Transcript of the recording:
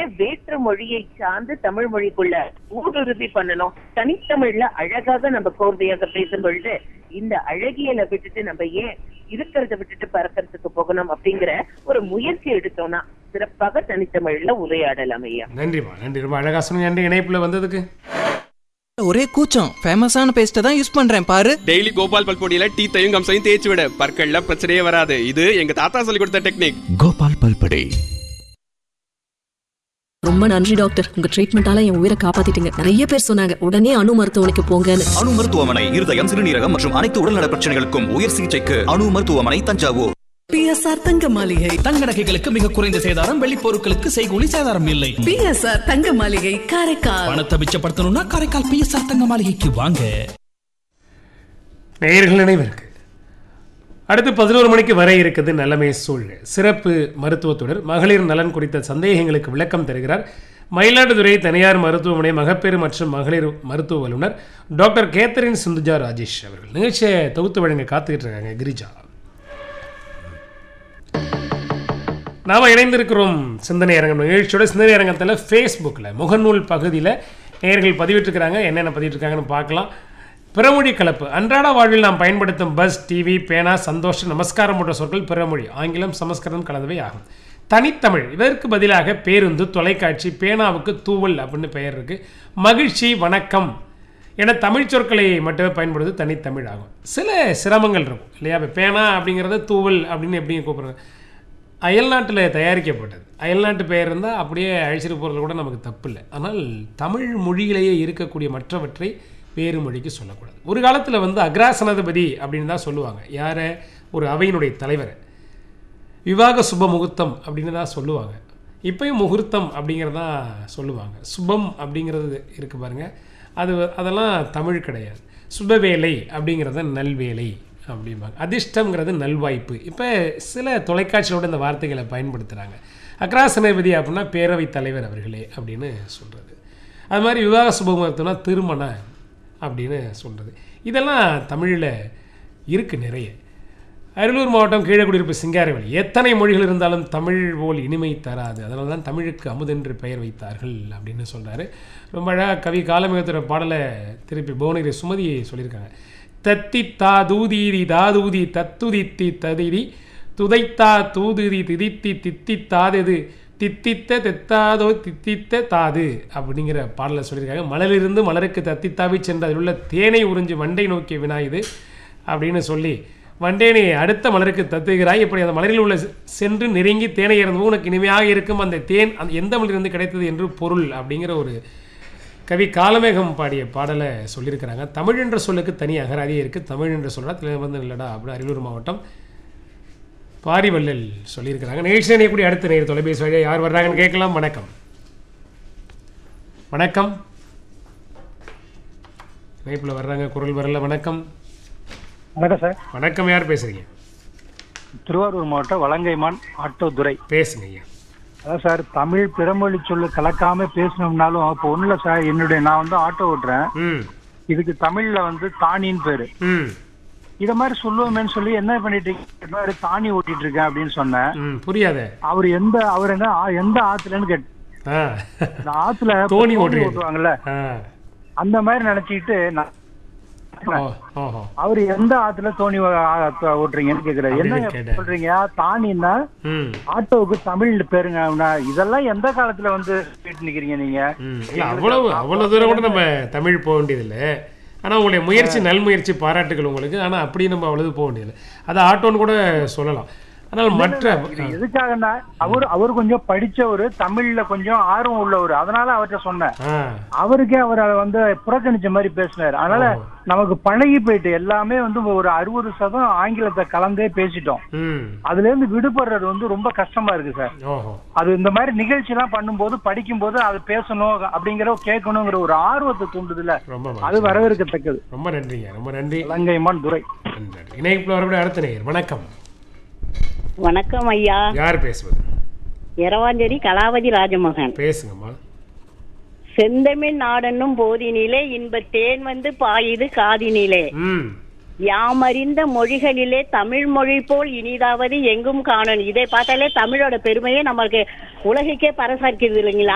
ஏன் வேற்று மொழியை சார்ந்து தமிழ் மொழிக்குள்ள ஊடுருவி பண்ணணும் தனித்தமிழ்ல அழகாக நம்ம கோர்வையாக பேசும் பொழுது இந்த அழகியலை விட்டுட்டு நம்ம ஏன் இருக்கிறத விட்டுட்டு பறக்கிறதுக்கு போகணும் அப்படிங்கிற ஒரு முயற்சி எடுத்தோம்னா சிறப்பாக தனித்தமிழ்ல உரையாடலாம் ஐயா நன்றிம்மா நன்றி ரொம்ப அழகா சொன்னீங்க நன்றி இணைப்புல வந்ததுக்கு ஒரே கூச்சம் ஃபேமஸான பேஸ்ட்டை தான் யூஸ் பண்றேன் பாரு டெய்லி கோபால் பல்பொடியில டீத்தையும் கம்சையும் தேய்ச்சி விட பற்கள்ல பிரச்சனையே வராது இது எங்க தாத்தா சொல்லி கொடுத்த டெக்னிக் கோபால் பல்படே ரொம்ப நன்றி டாக்டர் உங்க ட்ரீட்மெண்டால என் உயிரை காப்பாத்திட்டீங்க நிறைய பேர் சொன்னாங்க உடனே அணு மருத்துவமனைக்கு போங்கன்னு அணு மருத்துவமனை இருதயம் சிறுநீரகம் மற்றும் அனைத்து உடல்நல பிரச்சனைகளுக்கும் உயர் சிகிச்சைக்கு அணு மருத்துவமனை தஞ்சாவூர் பிஎஸ்ஆர் தங்க மாளிகை தங்க நகைகளுக்கு மிக குறைந்த சேதாரம் வெள்ளி பொருட்களுக்கு செய்கூலி சேதாரம் இல்லை பிஎஸ்ஆர் தங்க மாளிகை காரைக்கால் பணத்தை மிச்சப்படுத்தணும்னா காரைக்கால் பிஎஸ்ஆர் தங்க மாளிகைக்கு வாங்க நேயர்கள் நினைவிற்கு அடுத்து பதினோரு மணிக்கு வர இருக்குது நலமே சூழல் சிறப்பு மருத்துவத்துடன் மகளிர் நலன் குறித்த சந்தேகங்களுக்கு விளக்கம் தருகிறார் மயிலாடுதுறை தனியார் மருத்துவமனை மகப்பேறு மற்றும் மகளிர் மருத்துவ வல்லுநர் டாக்டர் கேத்தரின் சிந்துஜா ராஜேஷ் அவர்கள் நிகழ்ச்சியை தொகுத்து வழங்க காத்துக்கிட்டு இருக்காங்க கிரிஜா நாம் இணைந்திருக்கிறோம் சிந்தனை அரங்கம் நிகழ்ச்சியோட சிந்தனை அரங்கத்தில் ஃபேஸ்புக்கில் முகநூல் பகுதியில் நேயர்கள் பதிவிட்டிருக்கிறாங்க என்னென்ன பதிவிட்டிருக்காங்கன்னு பார்க்கலாம் பிறமொழி கலப்பு அன்றாட வாழ்வில் நாம் பயன்படுத்தும் பஸ் டிவி பேனா சந்தோஷம் நமஸ்காரம் போன்ற சொற்கள் பிறமொழி ஆங்கிலம் சமஸ்கிருதம் கலந்தவை ஆகும் தனித்தமிழ் இதற்கு பதிலாக பேருந்து தொலைக்காட்சி பேனாவுக்கு தூவல் அப்படின்னு பெயர் இருக்குது மகிழ்ச்சி வணக்கம் என தமிழ் சொற்களை மட்டுமே பயன்படுது தனித்தமிழ் ஆகும் சில சிரமங்கள் இருக்கும் இல்லையா இப்போ பேனா அப்படிங்கிறத தூவல் அப்படின்னு எப்படி கூப்பிட்றாங்க அயல்நாட்டில் தயாரிக்கப்பட்டது அயல்நாட்டு பெயர் இருந்தால் அப்படியே அழிச்சிட்டு போகிறது கூட நமக்கு தப்பு இல்லை ஆனால் தமிழ் மொழியிலேயே இருக்கக்கூடிய மற்றவற்றை வேறு மொழிக்கு சொல்லக்கூடாது ஒரு காலத்தில் வந்து அக்ராசனதிபதி அப்படின்னு தான் சொல்லுவாங்க யாரை ஒரு அவையினுடைய தலைவரை விவாக சுப முகூர்த்தம் அப்படின்னு தான் சொல்லுவாங்க இப்பயும் முகூர்த்தம் அப்படிங்கிறதா சொல்லுவாங்க சுபம் அப்படிங்கிறது இருக்குது பாருங்கள் அது அதெல்லாம் தமிழ் கிடையாது சுபவேலை அப்படிங்கிறத நல்வேலை அப்படிம்பாங்க அதிர்ஷ்டங்கிறது நல்வாய்ப்பு இப்போ சில தொலைக்காட்சியோட இந்த வார்த்தைகளை பயன்படுத்துகிறாங்க அக்ராசனபதி அப்படின்னா பேரவைத் தலைவர் அவர்களே அப்படின்னு சொல்கிறது அது மாதிரி விவாக சுபமுகூர்த்தம்னா திருமண அப்படின்னு சொல்கிறது இதெல்லாம் தமிழில் இருக்குது நிறைய அரியலூர் மாவட்டம் கீழக்குடியிருப்பு சிங்காரவேலி எத்தனை மொழிகள் இருந்தாலும் தமிழ் போல் இனிமை தராது அதனால தான் தமிழுக்கு அமுதென்று பெயர் வைத்தார்கள் அப்படின்னு சொல்கிறாரு ரொம்ப அழகாக கவி காலமிகத்துற பாடலை திருப்பி புவனகிரி சுமதி சொல்லியிருக்காங்க தத்தி தா தூதீதி தாதூதி தத்துதித்தி ததிதி துதைத்தா தூதுதி திதித்தி தித்தி தாதெது தித்தித்த தெத்தாதோ தித்தித்த தாது அப்படிங்கிற பாடலை சொல்லியிருக்காங்க மலரிலிருந்து மலருக்கு தத்தித்தாவி சென்று அதில் உள்ள தேனை உறிஞ்சு வண்டை நோக்கிய வினாயுது அப்படின்னு சொல்லி வண்டேனை அடுத்த மலருக்கு தத்துகிறாய் இப்படி அந்த மலரில் உள்ள சென்று நெருங்கி தேனை இறந்து உனக்கு இனிமையாக இருக்கும் அந்த தேன் அந்த எந்த மலரிலிருந்து கிடைத்தது என்று பொருள் அப்படிங்கிற ஒரு கவி காலமேகம் பாடிய பாடலை சொல்லியிருக்கிறாங்க தமிழ் என்ற சொல்லுக்கு தனி அகராதியே இருக்குது தமிழ் என்ற சொல்லா வந்து இல்லடா அப்படி அரியலூர் மாவட்டம் பாரிவள்ளல் சொல்லியிருக்கிறாங்க நிகழ்ச்சி நினைக்கக்கூடிய அடுத்த நேர் தொலைபேசி வழியாக யார் வர்றாங்கன்னு கேட்கலாம் வணக்கம் வணக்கம் இணைப்பில் வர்றாங்க குரல் வரல வணக்கம் வணக்கம் சார் வணக்கம் யார் பேசுறீங்க திருவாரூர் மாவட்டம் வலங்கைமான் ஆட்டோ துறை பேசுங்க ஐயா அதான் சார் தமிழ் பிறமொழி சொல்லு கலக்காம பேசணும்னாலும் இப்போ ஒண்ணுல சார் என்னுடைய நான் வந்து ஆட்டோ ஓட்டுறேன் ம் இதுக்கு தமிழ்ல வந்து தானின்னு பேரு ம் இத மாதிரி சொல்லுவோமேன்னு சொல்லி என்ன பண்ணிட்டு இருக்கீங்க? இந்த மாதிரி தானி ஓட்டிட்டு இருக்கேன் அப்படின்னு சொன்னேன் ம் புரியாத அவர் எந்த அவர் என்ன ஆ, எந்த ஆத்துலன்னு கேட்டு ஆ இந்த ஆத்துல தோணி தோணி ஓட்டுறீங்க. ஓட்டுவாங்கல்ல ஆ அந்த மாதிரி நினைச்சுக்கிட்டு நான் ஓ ஓஹோ அவர் எந்த ஆத்துல தோணி ஓ- ஆ, ஓட்டுறீங்கன்னு கேக்குறாரு அப்படின்னு என்ன கேட்டேன். சொல்றீங்க தானின்னா ம் ஆட்டோவுக்கு தமிழ் பேருங்க அப்படின்னா, இதெல்லாம் எந்த காலத்துல வந்து கேட்டு நிக்கிறீங்க நீங்க ம் இல்லை அவ்வளவு அவ்வளோ தூரம் கூட நம்ம தமிழ் போக வேண்டியதில்லை ஆனால் உங்களுடைய முயற்சி நல்முயற்சி பாராட்டுகள் உங்களுக்கு ஆனால் அப்படி நம்ம அவ்வளவு போக வேண்டியதில்லை அதை ஆட்டோன்னு கூட சொல்லலாம் ஆனால் மற்ற இது எதுக்காகன்னா அவர் அவர் கொஞ்சம் படிச்சவரு தமிழ்ல கொஞ்சம் ஆர்வம் உள்ளவர் அதனால அவர்கிட்ட சொன்னேன் ஆ அவருக்கே அவர் அதை வந்து புறக்கணிச்ச மாதிரி பேசினார் அதனால நமக்கு பழகி போயிட்டு எல்லாமே வந்து ஒரு அறுபது சதம் ஆங்கிலத்தை கலந்தே பேசிட்டோம் ம் அதுல இருந்து விடுபடுறது வந்து ரொம்ப கஷ்டமா இருக்கு சார் ஓஹோ அது இந்த மாதிரி நிகழ்ச்சி எல்லாம் பண்ணும்போது படிக்கும்போது அது பேசணும் அப்படிங்கிற கேட்கணுங்கிற ஒரு ஆர்வத்தை தூண்டுதுல ரொம்ப அது மகிழ்ச்சி. வரவேற்கத்தக்கது ரொம்ப நன்றிங்க ரொம்ப நன்றி இலங்கைமான் துரை நன்றி இணைப்பில் வரக்கூடிய அடுத்த நேயர் வணக்கம் வணக்கம் ஐயா யார் பேசுவது எரவாஞ்சேரி கலாவதி ராஜமோகன் பேசுங்கம்மா செந்தமிழ் நாடென்னும் போதினிலே இன்ப தேன் வந்து பாயுது காதினிலே ம் யாமறிந்த மொழிகளிலே தமிழ் மொழி போல் இனிதாவது எங்கும் காணணும் இதை பார்த்தாலே தமிழோட பெருமையே நம்மளுக்கு உலகுக்கே பறைசார்க்கிறது இல்லைங்களா